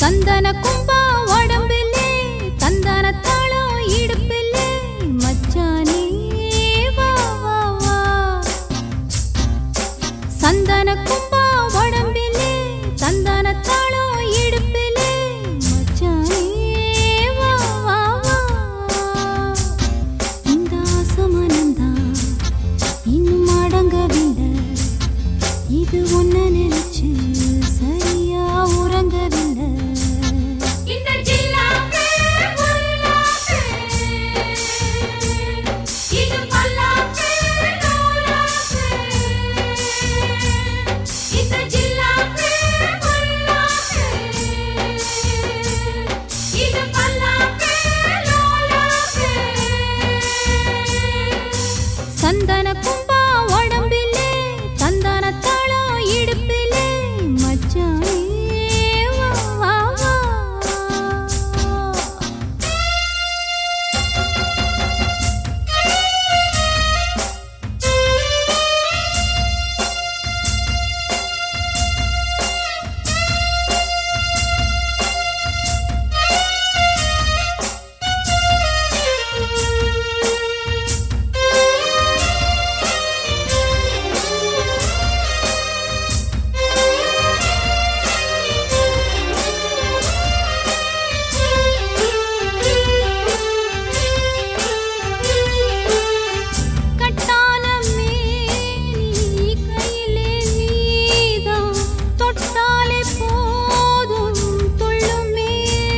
சந்தன கும்பா உடம்பிலே தந்தன தாளம் இடுப்பிலே மச்சானே வா வா வா சந்தன கும்பா உடம்பிலே தந்தன தாளம் இடுப்பிலே மச்சானே வா வா வா இந்த ஆசமனந்தான் இன்னும் அடங்கவில்லை இது ஒன்ன நினைச்சு சரியா உறங்கவில்லை இந்த ஜில்லாக்கு முல்லாக்கு இது பல்லாக்கு நூலாக்கு இந்த ஜில்லாக்கு முல்லாக்கு இது பல்லாக்கு நூலாக்கு சந்தன கும்பா உடம்பிலே தந்தன தாளம் இடுப்பிலே மச்சானே வா வா வா கட்டாலமே நீ கையிலே நீதான் தொட்டாலே போதும் துள்ளுமே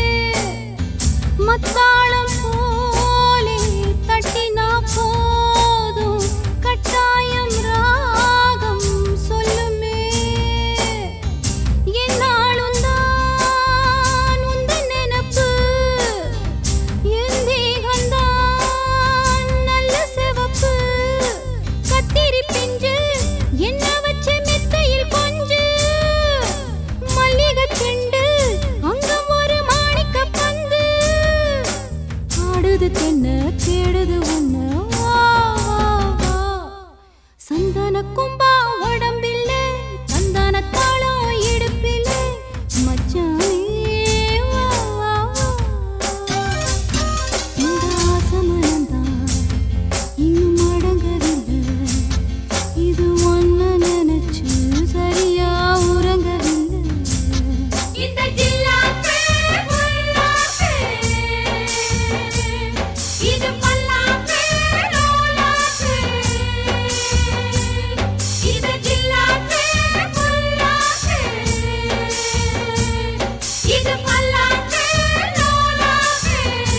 மத்தாளம் போலே தட்டினா போதும் கட்டாயம் ராகம் சொல்லுமே என்னாலும் தான் உந்தன் நினப்பு என் தேகந்தான் நல்ல சிவப்பு கத்திரி பிஞ்சு என்ன வச்சு மெத்தையில் கொஞ்சு மல்லிகை செண்டு அங்கம் ஒரு மாணிக்க பந்து ஆடுது தென்ன தேடுது உன்ன வா வா வா சந்தன கும்பா உடம்பில்ல சந்தன தாளம் இடுப்பிலே மச்சானே வா வா வா இந்த ஆசமனந்தான் இன்னும் அடங்கவில்லை இது ஒன்ன நினைச்சு சரியா உறங்கவில்லை இந்த ஜில்லாக்கு முல்லாக்கு இது பல்லாக்கு நூலாக்கு இது ஜில்லாக்கு முல்லாக்கு இது பல்லாக்கு நூலாக்கு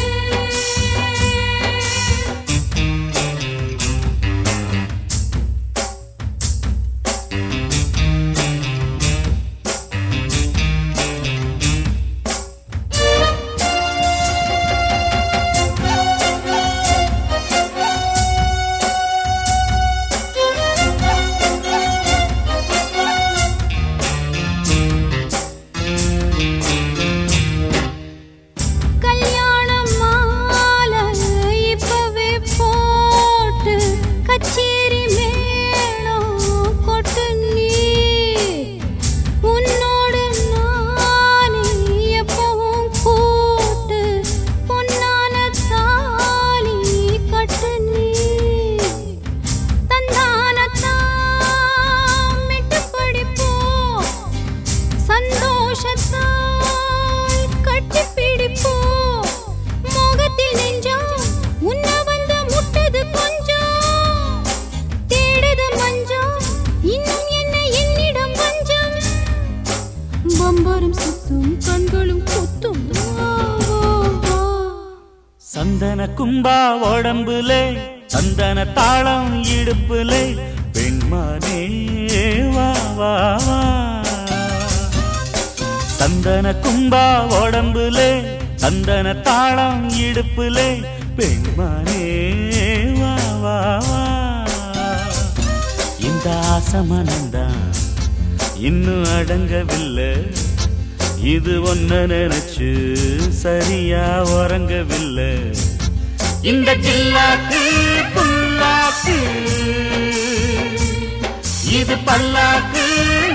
கல்யாணம் மாலை இப்பவே போட்டு கச்சேரி மேளம் கொட்டு நீ உன்னோடு நானே எப்பவும் கூட்டு பொன்னான தாலி கட்டு நீ தந்தானத்தான் விட்டு படிப்போம் சந்தோஷத்தால் கட்டி பிடிப்போம் மோகத்தில் நெஞ்சம் உன்ன வந்து முட்டது கொஞ்சம் தேடுது மஞ்சம் இன்னும் என்ன என்னிடம் பஞ்சம் பம்பரம் சுத்தும் கண்களும் குத்தும் வா, வா, வா. சந்தன கும்பா உடம்புலே சந்தன தாளம் இடுப்புலே பெண்மானே வா வா வா சந்தன கும்பா உடம்புலே சந்தன தாளம் இடுப்புலே பெண்மானே வா வா வா இந்த ஆசமனந்தான் இன்னும் அடங்கவில்லை இது ஒன்ன நினைச்சு சரியா உறங்கவில்லை இந்த ஜில்லாக்கு புல்லாக்கு இது பல்லாக்கு